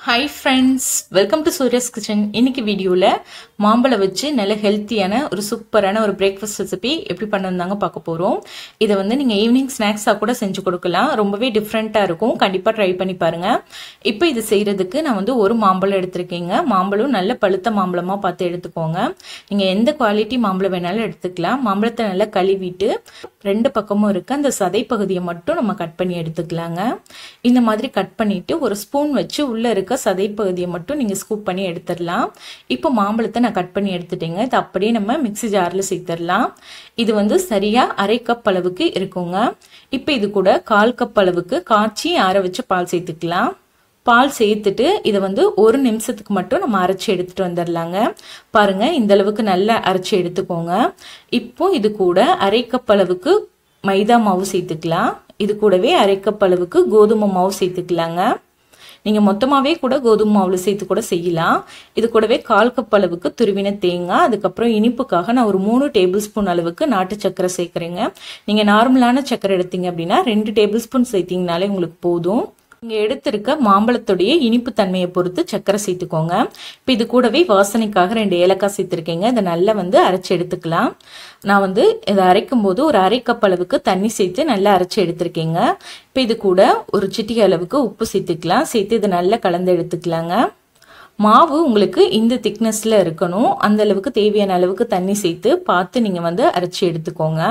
hi friends welcome to Suriya's kitchen இன்னைக்கு வீடியோவில் மாம்பழம் வச்சு நல்ல ஹெல்த்தியான ஒரு சூப்பரான ஒரு பிரேக்ஃபாஸ்ட் ரெசிபி எப்படி பண்ணந்தாங்க பார்க்க போகிறோம் இதை வந்து நீங்கள் ஈவினிங் ஸ்நாக்ஸாக கூட செஞ்சு கொடுக்கலாம் ரொம்பவே டிஃப்ரெண்ட்டாக இருக்கும் கண்டிப்பாக ட்ரை பண்ணி பாருங்கள் இப்போ இது செய்கிறதுக்கு நான் வந்து ஒரு மாம்பழம் எடுத்திருக்கேங்க மாம்பழம் நல்ல பழுத்த மாம்பழமாக பார்த்து எடுத்துக்கோங்க நீங்கள் எந்த குவாலிட்டி மாம்பழம் வேணாலும் எடுத்துக்கலாம் மாம்பழத்தை நல்லா கழுவிட்டு ரெண்டு பக்கமும் இருக்க அந்த சதை பகுதியை மட்டும் நம்ம கட் பண்ணி எடுத்துக்கலாங்க இந்த மாதிரி கட் பண்ணிட்டு ஒரு ஸ்பூன் வச்சு உள்ளே இருக்க சதை பகுதியை மட்டும் நீங்கள் ஸ்கூப் பண்ணி எடுத்துடலாம் இப்போ மாம்பழத்தை நான் கட் பண்ணி எடுத்துட்டேங்க இது அப்படியே நம்ம மிக்சி ஜாரில் சேர்த்துடலாம் இது வந்து சரியாக அரை கப் அளவுக்கு இருக்குங்க இப்போ இது கூட கால் கப் அளவுக்கு காய்ச்சி ஆற வச்சு பால் சேர்த்துக்கலாம் பால் சேர்த்துட்டு இதை வந்து ஒரு நிமிஷத்துக்கு மட்டும் நம்ம அரைச்சி எடுத்துட்டு வந்துடலாங்க பாருங்க இந்த அளவுக்கு நல்லா அரைச்சி எடுத்துக்கோங்க இப்போ இது கூட அரை கப் அளவுக்கு மைதா மாவு சேர்த்துக்கலாம் இது கூடவே அரை கப் அளவுக்கு கோதுமை மாவு சேர்த்துக்கலாங்க நீங்கள் மொத்தமாகவே கூட கோதுமை மாவில் சேர்த்து கூட செய்யலாம் இது கூடவே கால் கப் அளவுக்கு துருவின தேங்காய் அதுக்கப்புறம் இனிப்புக்காக நான் ஒரு மூணு டேபிள் ஸ்பூன் அளவுக்கு நாட்டு சக்கரை சேர்க்குறேங்க நீங்கள் நார்மலான சக்கரை எடுத்தீங்க அப்படின்னா ரெண்டு டேபிள் ஸ்பூன் சேர்த்திங்கனாலே உங்களுக்கு போதும் இங்கே எடுத்திருக்க மாம்பழத்துடைய இனிப்பு தன்மையை பொறுத்து சக்கரை சேர்த்துக்கோங்க இப்போ இது கூடவே வாசனைக்காக ரெண்டு ஏலக்காய் சேர்த்துருக்கேங்க இதை நல்லா வந்து அரைச்சி எடுத்துக்கலாம் நான் வந்து இதை அரைக்கும் போது ஒரு அரை கப் அளவுக்கு தண்ணி சேர்த்து நல்லா அரைச்சி எடுத்திருக்கேங்க இப்போ இது கூட ஒரு சிட்டி அளவுக்கு உப்பு சேர்த்துக்கலாம் சேர்த்து இதை நல்லா கலந்து எடுத்துக்கலாங்க மாவு உங்களுக்கு இந்த திக்னஸில் இருக்கணும் அந்த அளவுக்கு தேவையான அளவுக்கு தண்ணி சேர்த்து பார்த்து நீங்கள் வந்து அரைச்சி எடுத்துக்கோங்க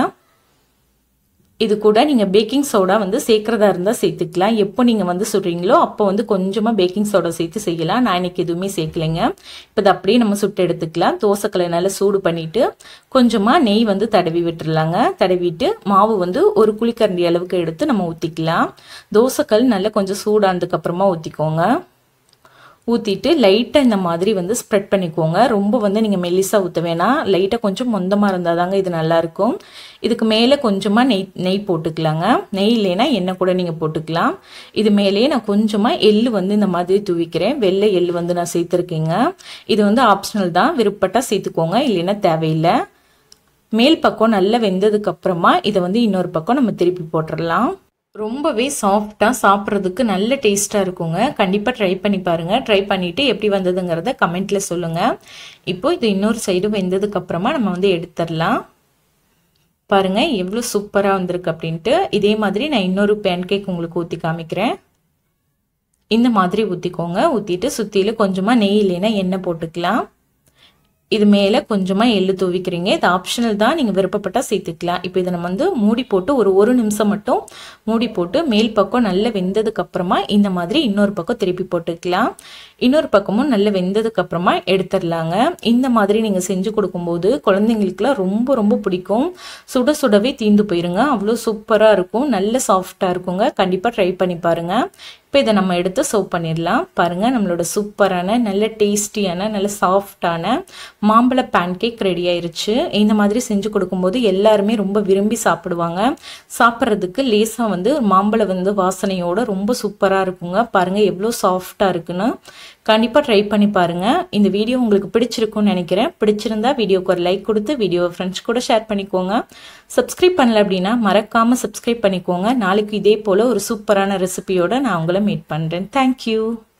இது கூட நீங்கள் பேக்கிங் சோடா வந்து சேர்க்குறதா இருந்தால் சேர்த்துக்கலாம் எப்போ நீங்கள் வந்து சுடுறீங்களோ அப்போ வந்து கொஞ்சமாக பேக்கிங் சோடா சேர்த்து செய்யலாம் நான் இன்னைக்கு எதுவுமே சேர்க்கலைங்க இப்போ இது அப்படியே நம்ம சுட்டு எடுத்துக்கலாம் தோசைக்கலை நல்லா சூடு பண்ணிவிட்டு கொஞ்சமாக நெய் வந்து தடவி விட்டுறலாங்க தடவிட்டு மாவு வந்து ஒரு குழிக்கரண்டி அளவுக்கு எடுத்து நம்ம ஊற்றிக்கலாம் தோசைக்கல் நல்லா கொஞ்சம் சூடானதுக்கப்புறமா ஊற்றிக்கோங்க ஊற்றிட்டு லைட்டாக இந்த மாதிரி வந்து ஸ்ப்ரெட் பண்ணிக்கோங்க ரொம்ப வந்து நீங்கள் மெல்லிஸாக ஊற்ற வேணாம் லைட்டாக கொஞ்சம் மொந்தமாக இருந்தால் தாங்க இது நல்லாயிருக்கும் இதுக்கு மேலே கொஞ்சமாக நெய் நெய் போட்டுக்கலாங்க நெய் இல்லைன்னா எண்ணெய் கூட நீங்கள் போட்டுக்கலாம் இது மேலேயே நான் கொஞ்சமாக எள்ளு வந்து இந்த மாதிரி தூவிக்கிறேன் வெள்ளை எள்ளு வந்து நான் சேர்த்துருக்கேங்க இது வந்து ஆப்ஷனல் தான் விருப்பப்பட்டால் சேர்த்துக்கோங்க இல்லைன்னா தேவையில்லை மேல் பக்கம் நல்லா வெந்ததுக்கு அப்புறமா இதை வந்து இன்னொரு பக்கம் நம்ம திருப்பி போட்டுடலாம் ரொம்பவே சாஃப்டாக சாப்பிட்றதுக்கு நல்ல டேஸ்ட்டாக இருக்குங்க கண்டிப்பாக ட்ரை பண்ணி பாருங்கள் ட்ரை பண்ணிவிட்டு எப்படி வந்ததுங்கிறத கமெண்ட்டில் சொல்லுங்கள் இப்போ இது இன்னொரு சைடு வெந்ததுக்கு அப்புறமா நம்ம வந்து எடுத்துடலாம் பாருங்கள் எவ்வளோ சூப்பராக வந்திருக்கு அப்படின்ட்டு இதே மாதிரி நான் இன்னொரு பேன் கேக் உங்களுக்கு ஊற்றி காமிக்கிறேன் இந்த மாதிரி ஊற்றிக்கோங்க ஊற்றிட்டு சுற்றிலும் கொஞ்சமாக நெய் இல்லைன்னா எண்ணெய் போட்டுக்கலாம் இது மேலே கொஞ்சமாக எள்ளு தூவிக்கிறீங்க இது ஆப்ஷனல் தான் நீங்கள் விருப்பப்பட்டால் சேர்த்துக்கலாம் இப்போ இதை நம்ம வந்து மூடி போட்டு ஒரு ஒரு நிமிஷம் மட்டும் மூடி போட்டு மேல் பக்கம் நல்லா வெந்ததுக்கு அப்புறமா இந்த மாதிரி இன்னொரு பக்கம் திருப்பி போட்டுக்கலாம் இன்னொரு பக்கமும் நல்லா வெந்ததுக்கு அப்புறமா எடுத்துடலாங்க இந்த மாதிரி நீங்கள் செஞ்சு கொடுக்கும்போது குழந்தைங்களுக்குலாம் ரொம்ப ரொம்ப பிடிக்கும் சுட சுடவே தீந்து போயிருங்க அவ்வளோ சூப்பராக இருக்கும் நல்ல சாஃப்டாக இருக்குங்க கண்டிப்பாக ட்ரை பண்ணி பாருங்கள் இப்போ இதை நம்ம எடுத்து சர்வ் பண்ணிடலாம் பாருங்கள் நம்மளோட சூப்பரான நல்ல டேஸ்டியான நல்ல சாஃப்டான மாம்பழ பேன் கேக் ரெடி ஆயிருச்சு இந்த மாதிரி செஞ்சு கொடுக்கும்போது எல்லாருமே ரொம்ப விரும்பி சாப்பிடுவாங்க சாப்பிட்றதுக்கு லேசாக வந்து மாம்பழம் வந்து வாசனையோட ரொம்ப சூப்பராக இருக்குங்க பாருங்கள் எவ்வளோ சாஃப்டாக இருக்குன்னு கண்டிப்பாக ட்ரை பண்ணி பாருங்கள் இந்த வீடியோ உங்களுக்கு பிடிச்சிருக்கும்னு நினைக்கிறேன் பிடிச்சிருந்தா வீடியோக்கு ஒரு லைக் கொடுத்து வீடியோ ஃப்ரெண்ட்ஸ் கூட ஷேர் பண்ணிக்கோங்க சப்ஸ்கிரைப் பண்ணல அப்படின்னா மறக்காமல் சப்ஸ்கிரைப் பண்ணிக்கோங்க நாளைக்கு இதே போல் ஒரு சூப்பரான ரெசிபியோட நான் உங்களை மீட் பண்ணுறேன் தேங்க்யூ